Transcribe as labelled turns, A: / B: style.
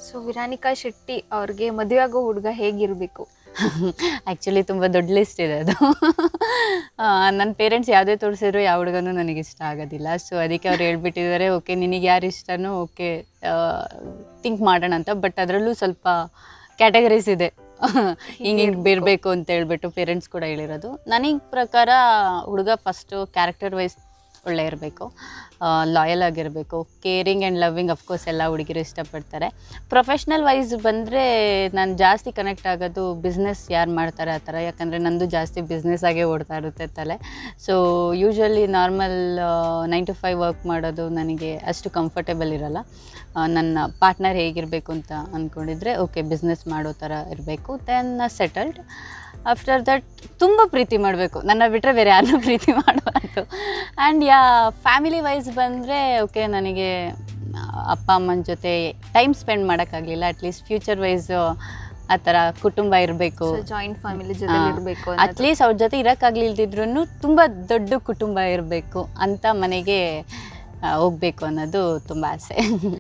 A: so ವಿರಾನಿಕಾ Shetty ಅವ್ರಿಗೆ ಮದುವೆ ಆಗೋ ಹುಡುಗ ಹೇಗಿರಬೇಕು
B: ಆ್ಯಕ್ಚುಲಿ ತುಂಬ ದೊಡ್ಡ ಲಿಸ್ಟ್ ಇದೆ ಅದು ನನ್ನ ಪೇರೆಂಟ್ಸ್ ಯಾವುದೇ ತೋರಿಸಿದ್ರು ಯಾವ ಹುಡುಗನೂ ನನಗೆ ಇಷ್ಟ ಆಗೋದಿಲ್ಲ ಸೊ ಅದಕ್ಕೆ ಅವ್ರು ಹೇಳ್ಬಿಟ್ಟಿದ್ದಾರೆ ಓಕೆ ನಿನಗೆ ಯಾರು ಇಷ್ಟನೋ ಓಕೆ ಥಿಂಕ್ ಮಾಡೋಣ ಅಂತ ಬಟ್ ಅದರಲ್ಲೂ ಸ್ವಲ್ಪ ಕ್ಯಾಟಗರೀಸ್ ಇದೆ ಹಿಂಗೆ ಹಿಂಗೆ ಬಿರಬೇಕು ಅಂತ ಹೇಳ್ಬಿಟ್ಟು ಪೇರೆಂಟ್ಸ್ ಕೂಡ ಹೇಳಿರೋದು ನನಗೆ ಪ್ರಕಾರ ಹುಡುಗ ಫಸ್ಟು ಕ್ಯಾರೆಕ್ಟರ್ ವೈಸ್ ಒಳ್ಳೆ ಇರಬೇಕು ಲಾಯಲ್ ಆಗಿರಬೇಕು ಕೇರಿಂಗ್ ಆ್ಯಂಡ್ ಲವ್ವಿಂಗ್ ಅಫ್ಕೋರ್ಸ್ ಎಲ್ಲ ಹುಡುಗಿರು ಇಷ್ಟಪಡ್ತಾರೆ ಪ್ರೊಫೆಷ್ನಲ್ ವೈಸ್ ಬಂದರೆ ನಾನು ಜಾಸ್ತಿ ಕನೆಕ್ಟ್ ಆಗೋದು ಬಿಸ್ನೆಸ್ ಯಾರು ಮಾಡ್ತಾರೆ ಆ ಥರ ಯಾಕಂದರೆ ನಂದು ಜಾಸ್ತಿ ಬಿಸ್ನೆಸ್ ಆಗೇ ಓಡ್ತಾ ಇರುತ್ತೆ ತಲೆ so usually normal nine to five work ಮಾಡೋದು ನನಗೆ ಅಷ್ಟು ಕಂಫರ್ಟೇಬಲ್ ಇರಲ್ಲ ಆ, ನನ್ನ ಪಾರ್ಟ್ನರ್ ಹೇಗಿರಬೇಕು ಅಂತ ಅಂದ್ಕೊಂಡಿದ್ರೆ ಓಕೆ ಬಿಸ್ನೆಸ್ ಮಾಡೋ ಥರ ಇರಬೇಕು ದೆನ್ ಸೆಟಲ್ಡ್ ಆಫ್ಟರ್ ದಟ್ ತುಂಬ ಪ್ರೀತಿ ಮಾಡಬೇಕು ನನ್ನ ಬಿಟ್ಟರೆ ಬೇರೆ ಯಾರನ್ನೂ ಪ್ರೀತಿ ಮಾಡಬಾರ್ದು ಆ್ಯಂಡ್ ಯಾ ಫ್ಯಾಮಿಲಿ ವೈಸ್ ಬಂದರೆ ಓಕೆ ನನಗೆ ಅಪ್ಪ ಅಮ್ಮನ ಜೊತೆ ಟೈಮ್ ಸ್ಪೆಂಡ್ ಮಾಡೋಕ್ಕಾಗಲಿಲ್ಲ ಅಟ್ಲೀಸ್ಟ್ ಫ್ಯೂಚರ್ ವೈಸು ಆ ಥರ ಕುಟುಂಬ ಇರಬೇಕು
A: ಜಾಯಿಂಟ್ ಫ್ಯಾಮಿಲಿ ಜೊತೆ ಇರಬೇಕು
B: ಅಟ್ಲೀಸ್ಟ್ ಅವ್ರ ಜೊತೆ ಇರೋಕ್ಕಾಗ್ಲಿಲ್ದಿದ್ರು ತುಂಬ ದೊಡ್ಡ ಕುಟುಂಬ ಇರಬೇಕು ಅಂತ ಮನೆಗೆ ಹೋಗಬೇಕು ಅನ್ನೋದು ತುಂಬ ಆಸೆ